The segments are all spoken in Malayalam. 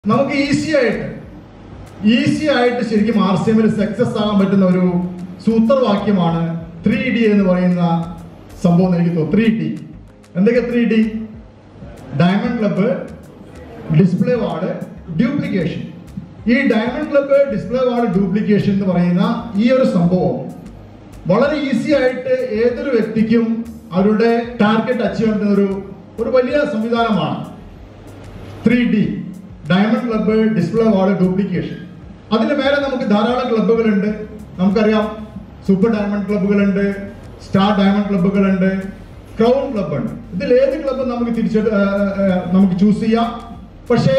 നമുക്ക് ഈസി ആയിട്ട് ഈസി ആയിട്ട് ശരിക്കും ആർ സി എമ്മിൽ സക്സസ് ആകാൻ പറ്റുന്ന ഒരു സൂത്രവാക്യമാണ് ത്രീ ഡി എന്ന് പറയുന്ന സംഭവം എന്ന് എനിക്ക് തോന്നുന്നു ത്രീ ഡി എന്തൊക്കെ three D diamond club display ward duplication ഈ diamond club display ward duplication എന്ന് പറയുന്ന ഈ ഒരു സംഭവം വളരെ ഈസി ആയിട്ട് ഏതൊരു വ്യക്തിക്കും അവരുടെ ടാർഗറ്റ് അച്ചീവ് ചെയ്യാൻ പറ്റുന്ന ഒരു ഒരു വലിയ സംവിധാനമാണ് three D diamond club display ward duplication അതിന് മേലെ നമുക്ക് ധാരാളം ക്ലബ്ബുകളുണ്ട് നമുക്കറിയാം സൂപ്പർ ഡയമണ്ട് ക്ലബ്ബുകളുണ്ട് സ്റ്റാർ ഡയമണ്ട് ക്ലബ്ബുകളുണ്ട് ക്രൗൺ ക്ലബ്ബ് ഉണ്ട് ഇതിൽ ഏത് ക്ലബ്ബ് നമുക്ക് തിരിച്ചെടു ആ, ആ, നമുക്ക് ചൂസ് ചെയ്യാം പക്ഷേ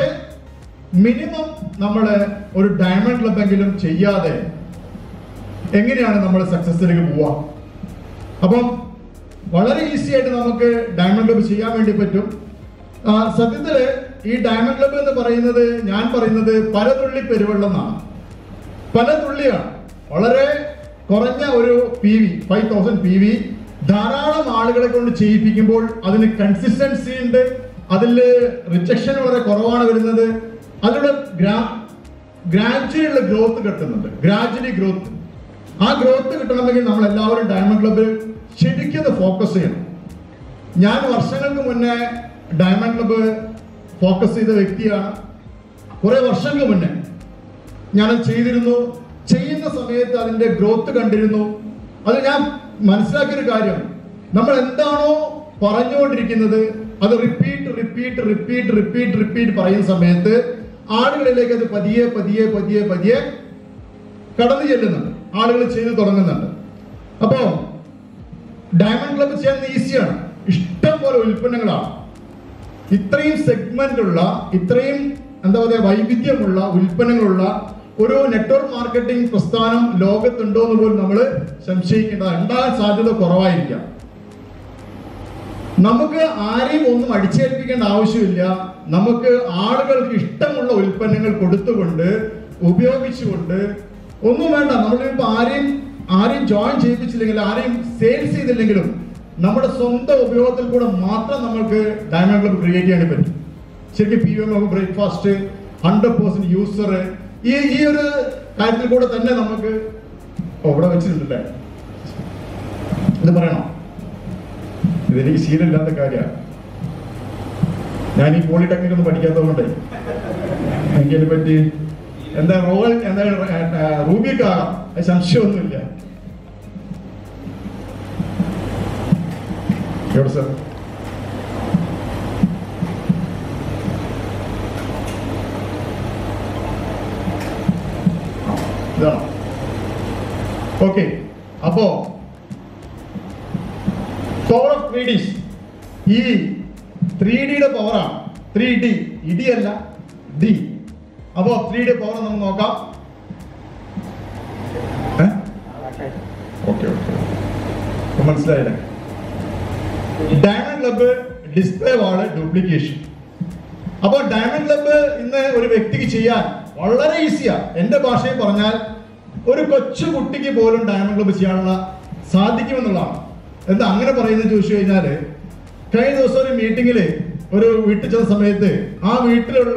മിനിമം നമ്മൾ ഒരു ഡയമണ്ട് ക്ലബ്ബെങ്കിലും ചെയ്യാതെ എങ്ങനെയാണ് നമ്മൾ സക്സസിലേക്ക് പോവുക അപ്പം വളരെ ഈസി ആയിട്ട് നമുക്ക് ഡയമണ്ട് ക്ലബ്ബ് ചെയ്യാൻ വേണ്ടി പറ്റും ആ, സത്യത്തില് ഈ ഡയമണ്ട് ക്ലബ്ബ് എന്ന് പറയുന്നത് ഞാൻ പറയുന്നത് പല തുള്ളി പെരുവെള്ളം എന്നാണ് പല തുള്ളിയാണ് വളരെ കുറഞ്ഞ ഒരു P V five thousand P V ധാരാളം ആളുകളെ കൊണ്ട് ചെയ്യിപ്പിക്കുമ്പോൾ അതിന് കൺസിസ്റ്റൻസി ഉണ്ട് അതിൽ റിജക്ഷൻ വളരെ കുറവാണ് വരുന്നത് അതിലൂടെ ഗ്രാ ഗ്രാജുവലി ഉള്ള ഗ്രോത്ത് കിട്ടുന്നുണ്ട് ഗ്രാജുവലി ഗ്രോത്ത് ആ ഗ്രോത്ത് കിട്ടണമെങ്കിൽ നമ്മൾ എല്ലാവരും ഡയമണ്ട് ക്ലബ്ബിൽ ശരിക്കും ഫോക്കസ് ചെയ്യണം ഞാൻ വർഷങ്ങൾക്ക് മുന്നേ ഡയമണ്ട് ക്ലബ്ബ് ഫോക്കസ് ചെയ്ത വ്യക്തിയാണ് കുറെ വർഷങ്ങൾക്ക് മുന്നേ ഞാനത് ചെയ്തിരുന്നു ചെയ്യുന്ന സമയത്ത് അതിന്റെ ഗ്രോത്ത് കണ്ടിരുന്നു അത് ഞാൻ മനസ്സിലാക്കിയൊരു കാര്യം നമ്മൾ എന്താണോ പറഞ്ഞുകൊണ്ടിരിക്കുന്നത് അത് repeat repeat repeat repeat repeat പറയുന്ന സമയത്ത് ആളുകളിലേക്ക് അത് പതിയെ പതിയെ പതിയെ പതിയെ കടന്നു ചെല്ലുന്നുണ്ട് ആളുകൾ ചെയ്തു തുടങ്ങുന്നുണ്ട് അപ്പോ ഡയമണ്ട് ക്ലബ്ബ് ചെയ്യാൻ ഈസിയാണ് ഇഷ്ടം പോലെ ഉൽപ്പന്നങ്ങളാണ് ഇത്രയും സെഗ്മെന്റ് ഉള്ള ഇത്രയും എന്താ പറയുക വൈവിധ്യമുള്ള ഉൽപ്പന്നങ്ങളുള്ള ഒരു നെറ്റ്വർക്ക് മാർക്കറ്റിംഗ് പ്രസ്ഥാനം ലോകത്തുണ്ടോ എന്ന് പോലും നമ്മൾ സംശയിക്കേണ്ടത് ഉണ്ടാകാൻ സാധ്യത കുറവായിരിക്കാം നമുക്ക് ആരെയും ഒന്നും അടിച്ചേൽപ്പിക്കേണ്ട ആവശ്യമില്ല നമുക്ക് ആളുകൾക്ക് ഇഷ്ടമുള്ള ഉൽപ്പന്നങ്ങൾ കൊടുത്തുകൊണ്ട് ഉപയോഗിച്ചുകൊണ്ട് ഒന്നും വേണ്ട നമ്മളിപ്പോ ആരെയും ആരെയും ജോയിൻ ചെയ്യിപ്പിച്ചില്ലെങ്കിൽ ആരെയും സെയിൽസ് ചെയ്തില്ലെങ്കിലും നമ്മുടെ സ്വന്തം ഉപയോഗത്തിൽ കൂടെ മാത്രം നമ്മൾക്ക് ഡയമണ്ട് ക്ലബ് ക്രിയേറ്റ് ചെയ്യാൻ പറ്റും ശരിക്കും P M breakfast hundred percent user ഈ ഈ ഒരു കാര്യത്തിൽ കൂടെ തന്നെ നമുക്ക് ഓ, ഇവിടെ വെച്ചിട്ടുണ്ടല്ലേ ഇത് പറയണോ ഇതെനിക്ക് ശീലമില്ലാത്ത കാര്യമാണ് ഞാൻ ഈ പോളിടെക്നിക് ഒന്നും പഠിക്കാത്തതുകൊണ്ട് എനിക്കതിനെ പറ്റി എന്താ റോൾ എന്താ റൂബിക്കാകാം അത് സംശയമൊന്നുമില്ല എവിടെ സർ ഇതാണോ ഓക്കെ അപ്പോ പവർ ഓഫ് ത്രീ ഡിസ് ഈ ത്രീ ഡിയുടെ പവറാണ് ത്രീ ഡി ഇടി അല്ല ഡി അപ്പോ ത്രീ ഡി പവർ നമുക്ക് നോക്കാം ഓക്കെ ഓക്കെ മനസ്സിലായില്ലേ diamond club display wall duplication അപ്പോൾ ഡയമണ്ട് ക്ലബ്ബ് ഇന്ന് ഒരു വ്യക്തിക്ക് ചെയ്യാൻ വളരെ ഈസിയാ എന്റെ ഭാഷയിൽ പറഞ്ഞാൽ ഒരു കൊച്ചു കുട്ടിക്ക് പോലും ഡയമണ്ട് ക്ലബ്ബ് ചെയ്യാനുള്ള സാധിക്കുമെന്നുള്ളതാണ് എന്താ അങ്ങനെ പറയുന്നത് ചോദിച്ചു കഴിഞ്ഞാല് കഴിഞ്ഞ ദിവസം ഒരു മീറ്റിംഗില് ഒരു വീട്ടിൽ ചെന്ന സമയത്ത് ആ വീട്ടിലുള്ള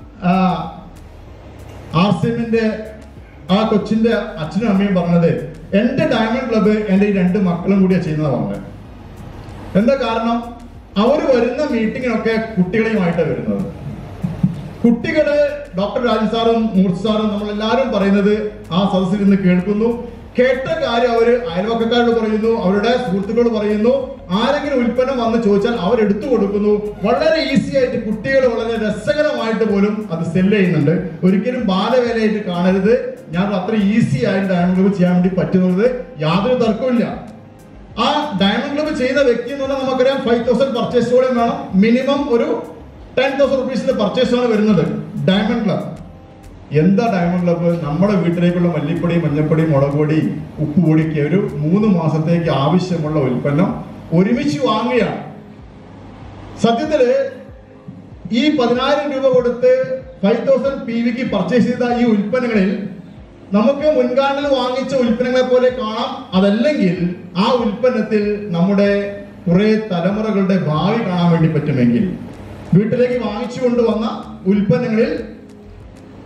ആർ സി എമ്മിന്റെ ആ കൊച്ചിന്റെ അച്ഛനും അമ്മയും പറഞ്ഞത് എന്റെ ഡയമണ്ട് ക്ലബ്ബ് എന്റെ ഈ രണ്ട് മക്കളും കൂടിയാ ചെയ്യുന്നതാ പറഞ്ഞത് എന്താ കാരണം അവർ വരുന്ന മീറ്റിങ്ങിനൊക്കെ കുട്ടികളെയുമായിട്ടാണ് വരുന്നത് കുട്ടികള് ഡോക്ടർ രാജൻ സാറും മൂർത്തി സാറും നമ്മളെല്ലാവരും പറയുന്നത് ആ സദസ്സിൽ നിന്ന് കേൾക്കുന്നു കേട്ട കാര്യം അവര് അയൽവക്കക്കാരോട് പറയുന്നു അവരുടെ സുഹൃത്തുക്കളോട് പറയുന്നു ആരെങ്കിലും ഉൽപ്പന്നം വന്ന് ചോദിച്ചാൽ അവർ എടുത്തു കൊടുക്കുന്നു വളരെ ഈസി ആയിട്ട് കുട്ടികൾ വളരെ രസകരമായിട്ട് പോലും അത് സെല് ചെയ്യുന്നുണ്ട് ഒരിക്കലും ബാലവേലയായിട്ട് കാണരുത് ഞാൻ അത്ര ഈസി ആയിട്ട് ഡയമണ്ട് ക്ലബ് ചെയ്യാൻ വേണ്ടി പറ്റുന്നത് യാതൊരു തർക്കമില്ല ആ ഡയമണ്ട് ക്ലബ് ചെയ്യുന്ന വ്യക്തി എന്ന് പറഞ്ഞാൽ നമുക്കറിയാം ഫൈവ് തൗസൻഡ് പർച്ചേസ് വോളിയം വേണം മിനിമം ഒരു ടെൻ തൗസൻഡ് റുപ്പീസിന്റെ പർച്ചേസ് ആണ് വരുന്നത് ഡയമണ്ട് ക്ലബ് എന്താ ഡയമണ്ട് ക്ലബ്ബ് നമ്മുടെ വീട്ടിലേക്കുള്ള മല്ലിപ്പൊടി മഞ്ഞപ്പൊടി മുളക് പൊടി ഉപ്പ് പൊടിക്ക് ഒരു മൂന്ന് മാസത്തേക്ക് ആവശ്യമുള്ള ഉൽപ്പന്നം ഒരുമിച്ച് വാങ്ങുകയാണ് സത്യത്തില് ഈ പതിനായിരം രൂപ കൊടുത്ത് ഫൈവ് തൗസൻഡ് പി വിക്ക് പർച്ചേസ് ചെയ്ത ഈ ഉൽപ്പന്നങ്ങളിൽ നമുക്ക് മുൻകാണ്ടിൽ വാങ്ങിച്ച ഉൽപ്പന്നങ്ങളെ പോലെ കാണാം അതല്ലെങ്കിൽ ആ ഉൽപ്പന്നത്തിൽ നമ്മുടെ കുറെ തലമുറകളുടെ ഭാവി കാണാൻ വേണ്ടി പറ്റുമെങ്കിൽ വീട്ടിലേക്ക് വാങ്ങിച്ചു കൊണ്ടുവന്ന ഉൽപ്പന്നങ്ങളിൽ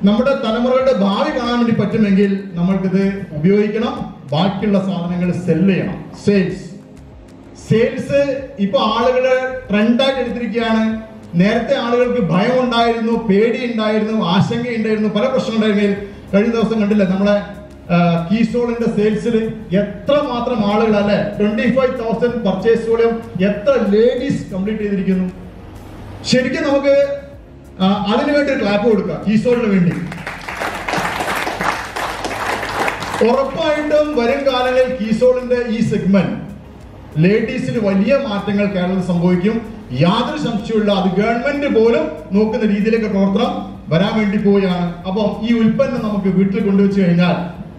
നമ്മുടെ തലമുറകളുടെ ഭാവി കാണാൻ വേണ്ടി പറ്റുമെങ്കിൽ നമ്മൾക്കിത് ഉപയോഗിക്കണം ബാക്കിയുള്ള സാധനങ്ങൾ സെല് ചെയ്യണം സെയിൽസ് സെയിൽസ് ഇപ്പൊ ആളുകള് ട്രെൻഡായിട്ട് എടുത്തിരിക്കുകയാണ് നേരത്തെ ആളുകൾക്ക് ഭയം ഉണ്ടായിരുന്നു പേടി ഉണ്ടായിരുന്നു ആശങ്ക ഉണ്ടായിരുന്നു പല പ്രശ്നം ഉണ്ടായിരുന്നെങ്കിൽ കഴിഞ്ഞ ദിവസം കണ്ടില്ലേ നമ്മളെ കീസോളിന്റെ സെയിൽസിൽ എത്ര മാത്രം ആളുകൾ അല്ലെ twenty five thousand purchase volume എത്ര ലേഡീസ് കംപ്ലീറ്റ് ചെയ്തിരിക്കുന്നു ശരിക്കും നമുക്ക് ആ, അതിനു വേണ്ടി ഒരു ക്ലാപ്പ് കൊടുക്കാം കീസോളിന് വേണ്ടി ഉറപ്പായിട്ടും വരും കാലങ്ങളിൽ കീസോളിന്റെ ഈ സെഗ്മെന്റ് ലേഡീസിന് വലിയ മാറ്റങ്ങൾ കേരളത്തിൽ സംഭവിക്കും യാതൊരു സംശയമില്ല അത് ഗവൺമെന്റ് പോലും നോക്കുന്ന രീതിയിലേക്ക് പ്രവർത്തനം വരാൻ വേണ്ടി പോവുകയാണ് അപ്പം ഈ ഉൽപ്പന്നം നമുക്ക് വീട്ടിൽ കൊണ്ടുവച്ച് കഴിഞ്ഞാൽ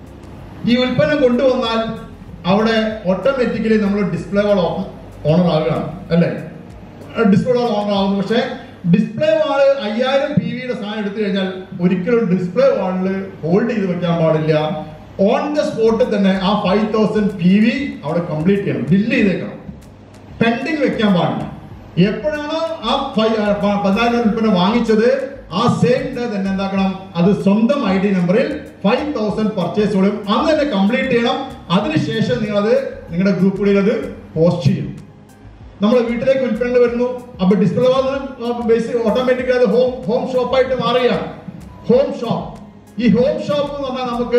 ഈ ഉൽപ്പന്നം കൊണ്ടുവന്നാൽ അവിടെ ഓട്ടോമാറ്റിക്കലി നമ്മൾ ഡിസ്പ്ലേ വാൾ ഓണർ ആകുകയാണ് അല്ലേ ഡിസ്പ്ലേ വാൾ ഓണർ ആകുന്നു പക്ഷേ ഡിസ്പ്ലേ വാള് അയ്യായിരം പി വിയുടെ സാധനം എടുത്തു കഴിഞ്ഞാൽ ഒരിക്കലും ഡിസ്പ്ലേ വാളിൽ ഹോൾഡ് ചെയ്ത് വെക്കാൻ പാടില്ല ഓൺ ദ സ്പോട്ടിൽ തന്നെ ആ ഫൈവ് തൗസൻഡ് പി വി അവിടെ കംപ്ലീറ്റ് ചെയ്യണം ബില്ല് ചെയ്തേക്കണം പെൻഡിങ് വെക്കാൻ പാടില്ല എപ്പോഴാണോ ആ ഫൈ- ആ പ- പതിനായിരം രൂപ ഉൽപ്പന്നം വാങ്ങിച്ചത് ആ സെയിം ഡേ തന്നെ എന്താക്കണം അത് സ്വന്തം ഐ ഡി നമ്പറിൽ ഫൈവ് തൗസൻഡ് പർച്ചേസ് വോളിയം അന്ന് തന്നെ കംപ്ലീറ്റ് ചെയ്യണം അതിനുശേഷം നിങ്ങൾ അത് നിങ്ങളുടെ ഗ്രൂപ്പുകളിൽ അത് പോസ്റ്റ് ചെയ്യും നമ്മുടെ വീട്ടിലേക്ക് ഉൽപ്പന്നങ്ങൾ വരുന്നു അപ്പൊ ഡിസ്പ്ലേ ബേസിക് ഓട്ടോമാറ്റിക് അത് ഹോം ഹോം ഷോപ്പായിട്ട് മാറുകയാണ് ഹോം ഷോപ്പ് ഈ ഹോം ഷോപ്പ് എന്ന് പറഞ്ഞാൽ നമുക്ക്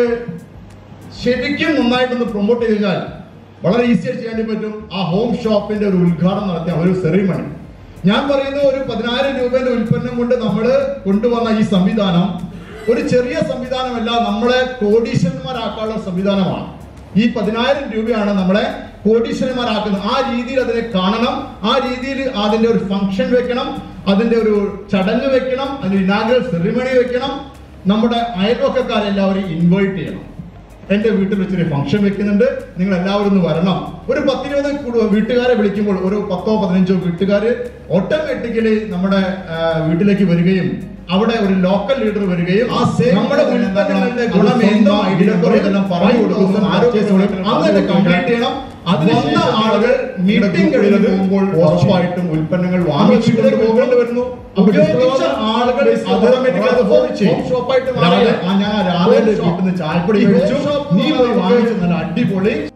ശരിക്കും നന്നായിട്ടൊന്ന് പ്രൊമോട്ട് ചെയ്ത് കഴിഞ്ഞാൽ വളരെ ഈസി ആയിട്ട് ചെയ്യാൻ വേണ്ടി പറ്റും ആ ഹോം ഷോപ്പിന്റെ ഒരു ഉദ്ഘാടനം നടത്തിയ ഒരു സെറിമണി ഞാൻ പറയുന്നത് ഒരു പതിനായിരം രൂപയുടെ ഉൽപ്പന്നം കൊണ്ട് നമ്മൾ കൊണ്ടുവന്ന ഈ സംവിധാനം ഒരു ചെറിയ സംവിധാനമല്ല നമ്മളെ കോടീശ്വരന്മാരാക്കാനുള്ള സംവിധാനമാണ് ഈ പതിനായിരം രൂപയാണ് നമ്മളെ കോടീശ്വരന്മാരാക്കുന്നത് ആ രീതിയിൽ അതിനെ കാണണം ആ രീതിയിൽ അതിന്റെ ഒരു ഫംഗ്ഷൻ വെക്കണം അതിന്റെ ഒരു ചടങ്ങ് വെക്കണം അതിന്റെ ഇനാഗ്രൽ സെറിമണി വെക്കണം നമ്മുടെ അയൽവക്കക്കാരെല്ലാവരും ഇൻവൈറ്റ് ചെയ്യണം എന്റെ വീട്ടിൽ വെച്ചൊരു ഫംഗ്ഷൻ വെക്കുന്നുണ്ട് നിങ്ങൾ എല്ലാവരും ഒന്ന് വരണം ഒരു പത്തിരുപത് കുടു- വീട്ടുകാരെ വിളിക്കുമ്പോൾ ഒരു പത്തോ പതിനഞ്ചോ വീട്ടുകാര് ഓട്ടോമാറ്റിക്കലി നമ്മുടെ ആ, വീട്ടിലേക്ക് വരികയും അവിടെ ഒരു ലോക്കൽ ലീഡർ വരികയും ആ same നമ്മുടെ ഉൽപ്പന്നങ്ങളുടെ ഗുണം എന്തും ഇതെല്ലാം പറഞ്ഞു കൊടുക്കുന്നു ആരോഗ്യത്തോടെ അങ്ങനെ കംപ്ലീറ്റ് ചെയ്യണം അതിന് ആളുകൾ മീറ്റിംഗ് കഴിഞ്ഞ് പോകുമ്പോൾ ഉറപ്പായിട്ടും ഉൽപ്പന്നങ്ങൾ വാങ്ങിച്ചു കൊണ്ടുപോകേണ്ടി വരുന്നു ഉപയോഗിച്ച ആളുകൾ ഓട്ടോമാറ്റിക്കലി അത് ഹോം ചെയ്യും ഷോപ്പായിട്ട് മാറിയ ഞാൻ രാവിലെ വീട്ടിൽ നിന്ന് ചായപ്പൊടി കഴിച്ചു നീ പോയി വാങ്ങിച്ചു നല്ല അടിപൊളി